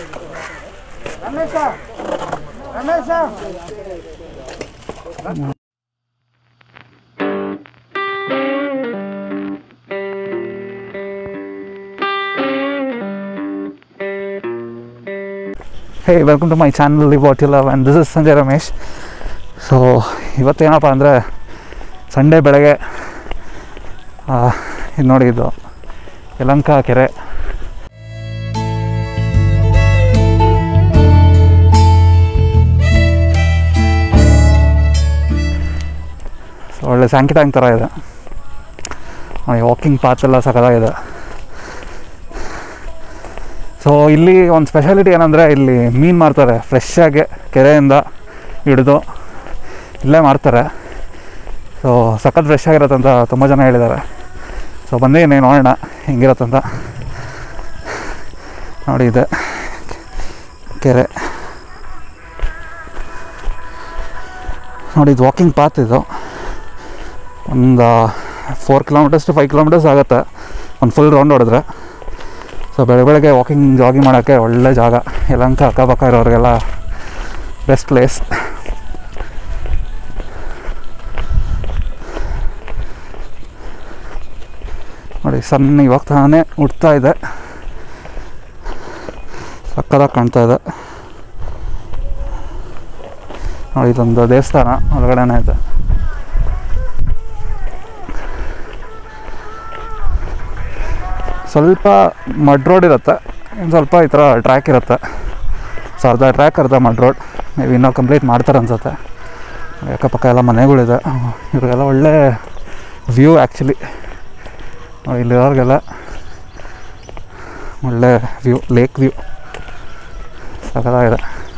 Hey welcome to my channel live what you love and this is Sanjay Ramesh so ಇವತ್ತೇನಪ್ಪ ಅಂದರೆ Sunday ಬೆಳಗ್ಗೆ ಇದು ನೋಡಿ ಇದು ಯಲಂಕ ಕೆರೆ ಸೊ ಒಳ್ಳೆ ಸ್ಯಾಂಕಿ ಟ್ಯಾಂಕ್ ಥರ ಇದೆ ವಾಕಿಂಗ್ ಪಾತ್ ಎಲ್ಲ ಸಖತ್ತಾಗಿದೆ ಸೊ ಇಲ್ಲಿ ಒಂದು ಸ್ಪೆಷಾಲಿಟಿ ಏನಂದರೆ ಇಲ್ಲಿ ಮೀನು ಮಾರ್ತಾರೆ ಫ್ರೆಶ್ ಆಗಿ ಕೆರೆಯಿಂದ ಹಿಡಿದು ಇಲ್ಲೇ ಮಾರ್ತಾರೆ ಸೊ ಸಖತ್ ಫ್ರೆಶ್ ಆಗಿರತ್ತಂತ ತುಂಬ ಜನ ಹೇಳಿದ್ದಾರೆ ಸೊ ಬಂದಿದ್ದೀನಿ ನೋಡೋಣ ಹೆಂಗಿರತ್ತಂತ ನೋಡಿ ಇದೆ ಕೆರೆ ನೋಡಿ ಇದು ವಾಕಿಂಗ್ ಪಾತ್ ಇದು ಒಂದು four kilometres to five kilometres ಆಗುತ್ತೆ ಒಂದು ಫುಲ್ ರೌಂಡ್ ಹೊಡೆದ್ರೆ ಸೊ ಬೆಳಗ್ಗೆ ಬೆಳಗ್ಗೆ ವಾಕಿಂಗ್ ಜಾಗಿಂಗ್ ಮಾಡೋಕ್ಕೆ ಒಳ್ಳೆ ಜಾಗ ಯಲಂಕ ಅಕ್ಕಪಕ್ಕ ಇರೋರಿಗೆಲ್ಲ ಬೆಸ್ಟ್ ಪ್ಲೇಸ್ ನೋಡಿ ಸಣ್ಣ ಇವಾಗ ತಾನೇ ಹುಡ್ತಾ ಇದೆ ಸಕ್ಕದಾಗಿ ಕಾಣ್ತಾ ಇದೆ ನೋಡಿ ಇದೊಂದು ದೇವಸ್ಥಾನ ಒಳಗಡೆನೇ ಇದೆ ಸ್ವಲ್ಪ ಮಡ್ ರೋಡ್ ಇರುತ್ತೆ ಇನ್ನು ಸ್ವಲ್ಪ ಈ ಥರ ಟ್ರ್ಯಾಕ್ ಇರುತ್ತೆ ಸೊ ಅರ್ಧ ಟ್ರ್ಯಾಕ್ ಅರ್ಧ ಮಡ್ ರೋಡ್ ನೀವು ಇನ್ನೂ ಕಂಪ್ಲೀಟ್ ಮಾಡ್ತಾರೆ ಅನ್ಸುತ್ತೆ ಅಕ್ಕಪಕ್ಕ ಎಲ್ಲ ಮನೆಗಳಿದೆ ಇವ್ರಿಗೆಲ್ಲ ಒಳ್ಳೆ ವ್ಯೂ ಆ್ಯಕ್ಚುಲಿ ಇಲ್ಲಿರೋರಿಗೆಲ್ಲ ಒಳ್ಳೆ ವ್ಯೂ ಲೇಕ್ ವ್ಯೂ ಸಕಲಾಗಿದೆ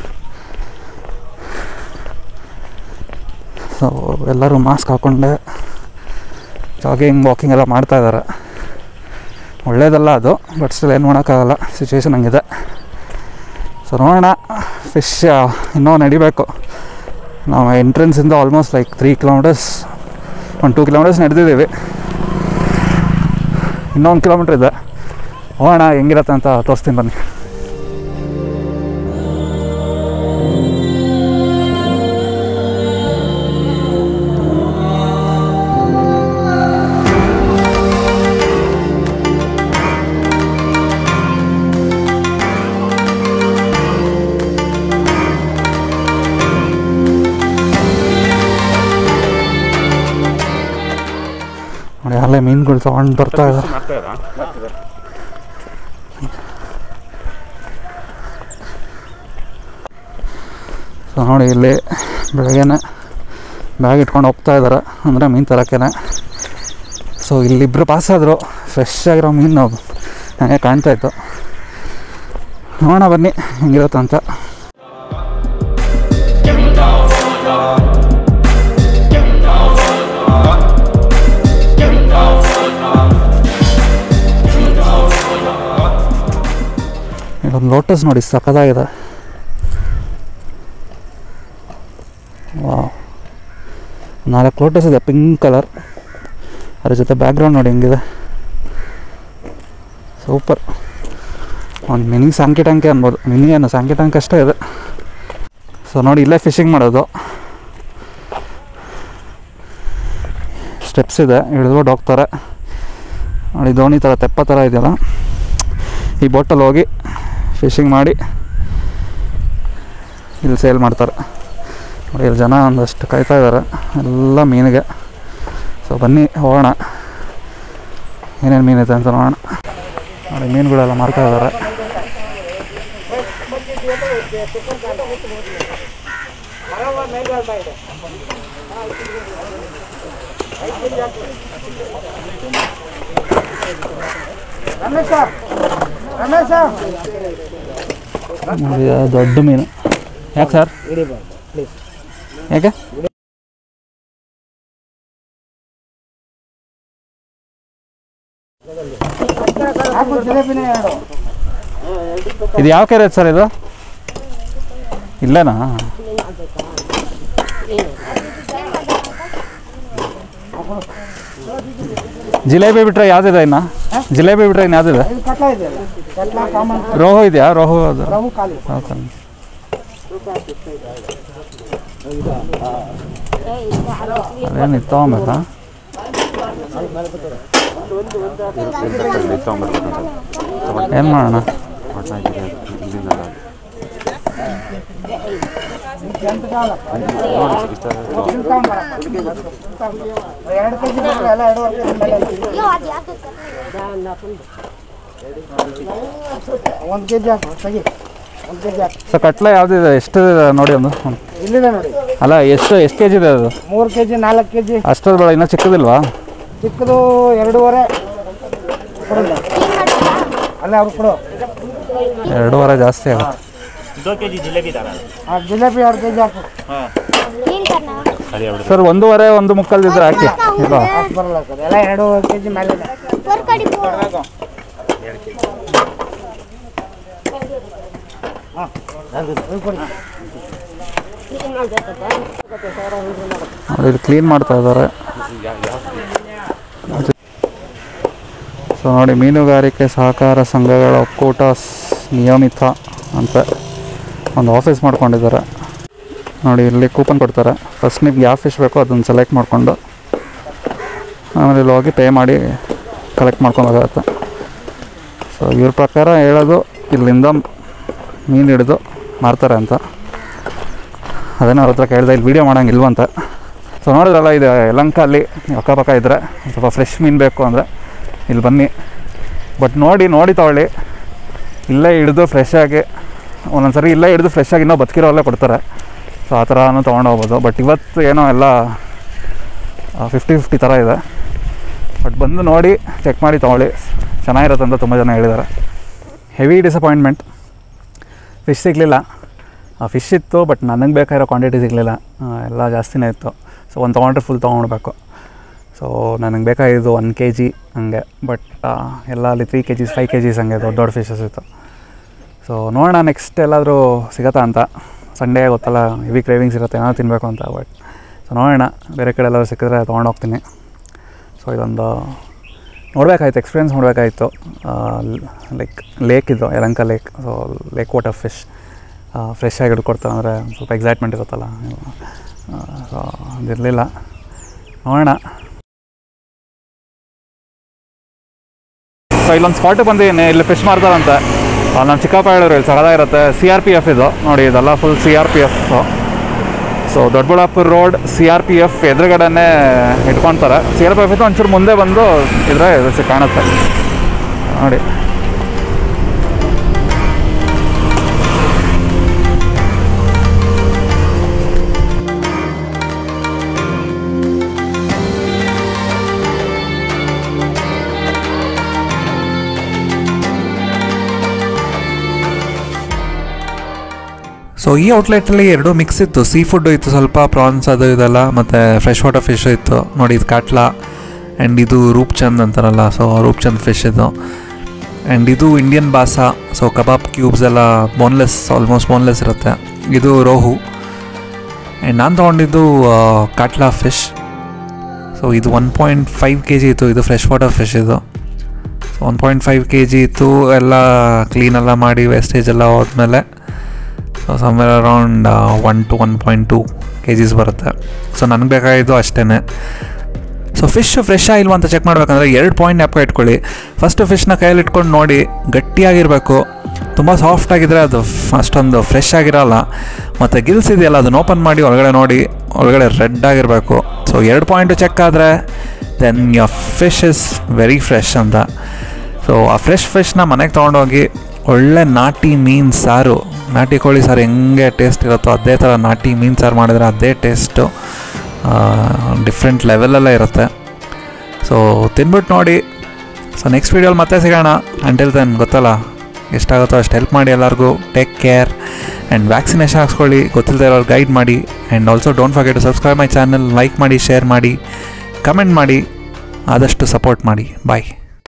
ಸೊ ಎಲ್ಲರೂ ಮಾಸ್ಕ್ ಹಾಕ್ಕೊಂಡೆ ಜಾಗಿಂಗ್ ವಾಕಿಂಗ್ ಎಲ್ಲ ಮಾಡ್ತಾ ಇದ್ದಾರೆ ಒಳ್ಳೇದಲ್ಲ ಅದು ಬಟ್ ಸ್ಟಿಲ್ ಏನು ಮಾಡೋಕ್ಕಾಗಲ್ಲ ಸಿಚುವೇಶನ್ ಹಂಗಿದೆ ಸೊ ನೋಡೋಣ ಫಿಶ್ ಇನ್ನೂ ನಡಿಬೇಕು ನಾವು ಎಂಟ್ರೆನ್ಸಿಂದ ಆಲ್ಮೋಸ್ಟ್ ಲೈಕ್ ತ್ರೀ ಕಿಲೋಮೀಟರ್ಸ್ ಒಂದು ಟೂ ಕಿಲೋಮೀಟರ್ಸ್ ನಡೆದಿದ್ದೀವಿ ಇನ್ನೊಂದು ಕಿಲೋಮೀಟ್ರ್ ಇದೆ ಹೋಗೋಣ ಹೆಂಗಿರತ್ತೆ ಅಂತ ತೋರಿಸ್ತೀನಿ ಬನ್ನಿ ನೋಡಿ ಅಲ್ಲೇ ಮೀನುಗಳು ತೊಗೊಂಡು ಬರ್ತಾ ಇದ್ದಾರೆ ಸೊ ನೋಡಿ ಇಲ್ಲಿ ಬೆಳಗ್ಗೆನೆ ಬ್ಯಾಗ್ ಇಟ್ಕೊಂಡು ಹೋಗ್ತಾ ಇದ್ದಾರೆ ಅಂದರೆ ಮೀನು ತರೋಕ್ಕೇನೆ ಸೊ ಇಲ್ಲಿಬ್ಬರು ಪಾಸ್ ಆದರು ಫ್ರೆಶ್ ಆಗಿರೋ ಮೀನು ನನಗೆ ಕಾಣ್ತಾ ಇತ್ತು ನೋಡೋಣ ಬನ್ನಿ ಹೆಂಗಿರುತ್ತೆ ಅಂತ ಇದೊಂದು ಲೋಟಸ್ ನೋಡಿ ಸಖತ್ತಾಗಿದೆ ವಾವ್ ನಾಲ್ಕು ಲೋಟಸ್ ಇದೆ ಪಿಂಕ್ ಕಲರ್ ಅದ್ರ ಜೊತೆ ಬ್ಯಾಕ್ಗ್ರೌಂಡ್ ನೋಡಿ ಹೆಂಗಿದೆ ಸೂಪರ್ ಒಂದು ಮಿನಿ ಸಾಂಕಿ ಟ್ಯಾಂಕೆ ಅನ್ಬೋದು ಮಿನಿ ಏನು ಸಾಂಕಿ ಟ್ಯಾಂಕ್ ಅಷ್ಟೇ ಇದೆ ಸೊ ನೋಡಿ ಇಲ್ಲೇ ಫಿಶಿಂಗ್ ಮಾಡೋದು ಸ್ಟೆಪ್ಸ್ ಇದೆ ಇಳಿದ್ಬಿಟ್ಟು ಹೋಗ್ತಾರೆ ನೋಡಿ ದೋಣಿ ಥರ ತೆಪ್ಪ ಥರ ಇದೆಯಲ್ಲ ಈ ಬೋಟಲ್ಲಿ ಹೋಗಿ ಫಿಶಿಂಗ್ ಮಾಡಿ ಇಲ್ಲಿ ಸೇಲ್ ಮಾಡ್ತಾರೆ ನೋಡಿ ಇಲ್ಲಿ ಜನ ಒಂದಷ್ಟು ಕಾಯ್ತಾ ಇದ್ದಾರೆ ಎಲ್ಲ ಮೀನಿಗೆ ಸೊ ಬನ್ನಿ ಹೋಗೋಣ ಏನೇನು ಮೀನಿದೆ ಅಂತ ನೋಡೋಣ ನೋಡಿ ಮೀನುಗಳೆಲ್ಲ ಮಾರ್ತಾ ಇದ್ದಾರೆ ನೋಡಿ ಅದು ದೊಡ್ಡ ಮೀನು ಯಾಕೆ ಸರ್ ಯಾಕೆ ಇದು ಯಾವ ಕೆರೆ ಸರ್ ಇದು ಇಲ್ಲೇನಾ ಜಿಲೇಬಿ ಬಿಟ್ರೆ ಯಾವ್ದಿದೆ ಇನ್ನ ಜಿಲೇಬಿ ಬಿಟ್ರೆ ಇನ್ನು ಯಾವ್ದಿದೆ ಕಟ್ಲ ಇದೆಯಲ್ಲ ರೋಹು ಇದೆಯಾ ರೋಹು ಅದು ರವು ಖಾಲಿ ರೋಹು ಕಮ್ಮಿ. ಅದೇನು ಇತ್ತು ತಗೊಂಬೇಕಾ ಏನು ಮಾಡೋಣ ಎರಡು ಕೆ ಜಿ ಎಲ್ಲ ಎರಡೂವರೆ ಕೆ ಜಿ ಮೇಲೆ ಒಂದು ಕೆ ಜಿ ಹಾಕು ತೆಗಿ ಒಂದು ಕೆ ಜಿ ಹಾಕು ಸೊ ಕಟ್ಲೆ ಯಾವುದಿದೆ ಎಷ್ಟು ಇದೆ ನೋಡಿ ಒಂದು ಒಂದು. ಇಲ್ಲಿದೆ ನೋಡಿ ಅಲ್ಲ ಎಷ್ಟು ಎಷ್ಟು ಕೆ ಜಿ ಇದೆ ಅದು ಮೂರು ಕೆ ಜಿ ನಾಲ್ಕು ಕೆ ಜಿ ಅಷ್ಟೊಂದು ಬೇಡ ಇನ್ನೂ ಚಿಕ್ಕದಿಲ್ವಾ ಚಿಕ್ಕದು ಎರಡೂವರೆ ಕೊಡಲ್ಲ ಅಲ್ಲ ಅವ್ರು ಕೊಡು ಎರಡೂವರೆ ಜಾಸ್ತಿ ಆಗುತ್ತೆ दो के जी जिलेबी दाना ಆ ಜಿಲೇಬಿ ಎರಡು ಕೆ ಜಿ ಹಾಕು खाली ಸರ್ ಒಂದೂವರೆ ಒಂದು ಮುಕ್ಕಲ್ದಿದ್ರೆ ಹಾಕಿ ಇಲ್ಲ ಅಷ್ಟು ಬರಲ್ಲ ಸರ್ ಎಲ್ಲ ಎರಡು ಕೆ ಜಿ ಮೇಲೆ ಇದೆ ಇದು ಕೊಡಿ ನೋಡಿ ಇಲ್ಲಿ ಕ್ಲೀನ್ ಮಾಡ್ತಾ ಇದ್ದಾರೆ ಸೊ ನೋಡಿ ಮೀನುಗಾರಿಕೆ ಸಹಕಾರ ಸಂಘಗಳ ಒಕ್ಕೂಟ ಸ್- ನಿಯಮಿತ ಅಂತ ಒಂದು ಆಫೀಸ್ ಮಾಡ್ಕೊಂಡಿದ್ದಾರೆ ನೋಡಿ ಇಲ್ಲಿ ಕೂಪನ್ ಕೊಡ್ತಾರೆ ಫಸ್ಟ್ ನಿಮ್ಗೆ ಯಾವ ಫಿಶ್ ಬೇಕೋ ಅದನ್ನು ಸೆಲೆಕ್ಟ್ ಮಾಡಿಕೊಂಡು ಆಮೇಲೆ ಇಲ್ಲಿ ಹೋಗಿ ಪೇ ಮಾಡಿ ಕಲೆಕ್ಟ್ ಮಾಡ್ಕೊಬೇಕಾಗತ್ತೆ ಸೊ ಇವ್ರ ಪ್ರಕಾರ ಹೇಳೋದು ಇಲ್ಲಿಂದ ಮೀನು ಹಿಡಿದು ಮಾರ್ತಾರೆ ಅಂತ ಅದೇನೋ ಅವ್ರ ಹತ್ರ ಕೇಳಿದೆ ಇಲ್ಲಿ ವೀಡಿಯೋ ಮಾಡೋಂಗಿಲ್ವಂತ ಸೊ ನೋಡಿದ್ರಲ್ಲ ಇದು ಯಲಂಕ ಅಲ್ಲಿ ನೀವು ಅಕ್ಕಪಕ್ಕ ಇದ್ದರೆ ಸ್ವಲ್ಪ ಫ್ರೆಶ್ ಮೀನು ಬೇಕು ಅಂದರೆ ಇಲ್ಲಿ ಬನ್ನಿ ಬಟ್ ನೋಡಿ ನೋಡಿ ತಗೊಳ್ಳಿ ಇಲ್ಲೇ ಹಿಡಿದು ಫ್ರೆಶ್ ಆಗಿ ಒಂದೊಂದು ಸರಿ ಇಲ್ಲೇ ಹಿಡಿದು ಫ್ರೆಶ್ ಆಗಿ ಇನ್ನೂ ಬದುಕಿರೋಲ್ಲೇ ಕೊಡ್ತಾರೆ ಸೊ ಆ ಥರನೂ ತೊಗೊಂಡು ಹೋಗ್ಬೋದು ಬಟ್ ಇವತ್ತು ಏನೋ ಎಲ್ಲ ಫಿಫ್ಟಿ ಫಿಫ್ಟಿ ಥರ ಇದೆ ಬಟ್ ಬಂದು ನೋಡಿ ಚೆಕ್ ಮಾಡಿ ತೊಗೊಳ್ಳಿ ಚೆನ್ನಾಗಿರುತ್ತೆ ಅಂತ ತುಂಬ ಜನ ಹೇಳಿದ್ದಾರೆ ಹೆವಿ ಡಿಸಪಾಯಿಂಟ್ಮೆಂಟ್ ಫಿಶ್ ಸಿಗಲಿಲ್ಲ ಫಿಶ್ ಇತ್ತು ಬಟ್ ನನಗೆ ಬೇಕಾಗಿರೋ ಕ್ವಾಂಟಿಟಿ ಸಿಗಲಿಲ್ಲ ಎಲ್ಲ ಜಾಸ್ತಿನೇ ಇತ್ತು ಸೊ ಒಂದು ತೊಗೊಂಡ್ರೆ ಫುಲ್ ತೊಗೊಳ್ಬೇಕು ಸೊ ನನಗೆ ಬೇಕಾಗಿದ್ದು ಒನ್ ಕೆ ಜಿ ಹಂಗೆ ಬಟ್ ಎಲ್ಲ ಅಲ್ಲಿ three K Gs five K Gs ಹಂಗೆ ದೊಡ್ಡ ದೊಡ್ಡ ಫಿಶಸ್ ಇತ್ತು ಸೊ ನೋಡೋಣ ನೆಕ್ಸ್ಟ್ ಎಲ್ಲಾದರೂ ಸಿಗತ್ತಾ ಅಂತ ಸಂಡೇ ಗೊತ್ತಲ್ಲ ಹೆವಿ ಕ್ರೇವಿಂಗ್ಸ್ ಇರುತ್ತೆ ಏನೋ ತಿನ್ನಬೇಕು ಅಂತ ಬಟ್ ಸೊ ನೋಡೋಣ ಬೇರೆ ಕಡೆ ಎಲ್ಲಾದ್ರೂ ಸಿಕ್ಕಿದ್ರೆ ತೊಗೊಂಡು ಹೋಗ್ತೀನಿ ಸೊ ಇದೊಂದು ನೋಡಬೇಕಾಯ್ತು ಎಕ್ಸ್ಪೀರಿಯೆನ್ಸ್ ಮಾಡಬೇಕಾಯ್ತು ಲೈಕ್ ಲೇಕ್ ಇದು Yelahanka lake so lake water fish fresh ಆಗಿ ಹಿಡ್ಕೊಡ್ತಾರೆ ಅಂದರೆ ಸ್ವಲ್ಪ ಎಕ್ಸೈಟ್ಮೆಂಟ್ ಇರುತ್ತಲ್ಲ ಸೊ ಅದಿರಲಿಲ್ಲ ನೋಡೋಣ ಸೊ ಇಲ್ಲೊಂದು ಸ್ಪಾಟಿಗೆ ಬಂದಿದ್ದೀನಿ ಇಲ್ಲಿ ಫಿಶ್ ಮಾರ್ತಾರಂತೆ ನಮ್ಮ ಚಿಕ್ಕಪ್ಪ ಹೇಳಿದ್ರು ಇಲ್ಲಿ ಸಗದಾಗಿರುತ್ತೆ ಸಿ ಆರ್ ಪಿ ಎಫ್ ಇದು ನೋಡಿ ಇದೆಲ್ಲ full C R P F so Doddaballapura road C R P F ಎದುರುಗಡೆನೇ ಇಟ್ಕೊತಾರೆ ಸಿ ಆರ್ ಪಿ ಎಫ್ ಇತ್ತು ಒಂಚೂರು ಮುಂದೆ ಬಂದು ಇದ್ರೆ ಇದು ಸಿ- ಕಾಣುತ್ತೆ ನೋಡಿ ಸೊ ಈ ಔಟ್ಲೆಟಲ್ಲಿ ಎರಡು ಮಿಕ್ಸ್ ಇತ್ತು ಸೀ ಫುಡ್ ಇತ್ತು ಸ್ವಲ್ಪ ಪ್ರಾನ್ಸ್ ಅದು ಇದೆಲ್ಲ ಮತ್ತು ಫ್ರೆಶ್ ವಾಟರ್ ಫಿಶ್ ಇತ್ತು ನೋಡಿ ಇದು ಕಾಟ್ಲಾ ಆ್ಯಂಡ್ ಇದು ರೂಪ್ಚಂದ್ ಅಂತಾರಲ್ಲ ಸೊ ರೂಪ್ಚಂದ್ ಫಿಶ್ ಇದು ಆ್ಯಂಡ್ ಇದು Indian basa so kebab cubes ಎಲ್ಲ ಬೋನ್ಲೆಸ್ ಆಲ್ಮೋಸ್ಟ್ ಬೋನ್ಲೆಸ್ ಇರುತ್ತೆ ಇದು ರೋಹು ಆ್ಯಂಡ್ ನಾನು ತೊಗೊಂಡಿದ್ದು ಆ, ಕಾಟ್ಲಾ ಫಿಶ್ ಸೊ ಇದು one point five K G ಇತ್ತು ಇದು ಫ್ರೆಶ್ ವಾಟರ್ ಫಿಶ್ ಇದು so one point five K G ಇತ್ತು ಎಲ್ಲ ಕ್ಲೀನೆಲ್ಲ ಮಾಡಿ ವೇಸ್ಟೇಜ್ ಎಲ್ಲ ಹೋದ್ಮೇಲೆ so somewhere around one two one point two K Gs ಬರುತ್ತೆ ಸೊ ನನಗೆ ಬೇಕಾಗಿದ್ದು ಅಷ್ಟೇ ಸೊ ಫಿಶ್ ಫ್ರೆಶ್ ಆಗಿಲ್ವ ಅಂತ ಚೆಕ್ ಮಾಡ್ಬೇಕಂದ್ರೆ ಎರಡು ಪಾಯಿಂಟ್ ಜ್ಞಾಪಕ ಇಟ್ಕೊಳ್ಳಿ ಫಸ್ಟ್ ಫಿಶ್ನ ಕೈಯಲ್ಲಿ ಇಟ್ಕೊಂಡು ನೋಡಿ ಗಟ್ಟಿಯಾಗಿರಬೇಕು ತುಂಬ ಸಾಫ್ಟ್ ಆಗಿದ್ರೆ ಅದು ಫ್- ಅಷ್ಟೊಂದು ಫ್ರೆಶ್ ಆಗಿರಲ್ಲ ಮತ್ತು ಗಿಲ್ಸ್ ಇದೆಯಲ್ಲ ಅದನ್ನ ಓಪನ್ ಮಾಡಿ ಒಳಗಡೆ ನೋಡಿ ಒಳಗಡೆ ರೆಡ್ ಆಗಿರಬೇಕು ಸೊ ಎರಡು ಪಾಯಿಂಟು ಚೆಕ್ ಆದರೆ then your fish is very fresh ಅಂತ ಸೊ ಆ ಫ್ರೆಶ್ ಫಿಶ್ನ ಮನೆಗೆ ತೊಗೊಂಡೋಗಿ ಒಳ್ಳೆ ನಾಟಿ ಮೀನು ಸಾರು ನಾಟಿ ಕೋಳಿ ಸಾರು ಹೆಂಗೆ ಟೇಸ್ಟ್ ಇರುತ್ತೋ ಅದೇ ಥರ ನಾಟಿ ಮೀನು ಸಾರು ಮಾಡಿದ್ರೆ ಅದೇ ಟೇಸ್ಟು ಡಿಫ್ರೆಂಟ್ ಲೆವೆಲಲ್ಲೇ ಇರುತ್ತೆ ಸೊ ತಿನ್ಬಿಟ್ಟು ನೋಡಿ ಸೊ ನೆಕ್ಸ್ಟ್ ವೀಡಿಯೋಲಿ ಮತ್ತೆ ಸಿಗೋಣ ಅಂಟಿಲ್ ದೆನ್ ಗೊತ್ತಲ್ಲ ಎಷ್ಟಾಗುತ್ತೋ ಅಷ್ಟು ಹೆಲ್ಪ್ ಮಾಡಿ ಎಲ್ಲರಿಗೂ ಟೇಕ್ ಕೇರ್ ಆ್ಯಂಡ್ ವ್ಯಾಕ್ಸಿನೇಷನ್ ಹಾಕ್ಸ್ಕೊಳ್ಳಿ ಗೊತ್ತಿಲ್ಲದೆ ಇರೋರು ಗೈಡ್ ಮಾಡಿ and also don't forget to subscribe my channel like ಮಾಡಿ ಶೇರ್ ಮಾಡಿ ಕಮೆಂಟ್ ಮಾಡಿ ಆದಷ್ಟು ಸಪೋರ್ಟ್ ಮಾಡಿ ಬಾಯ್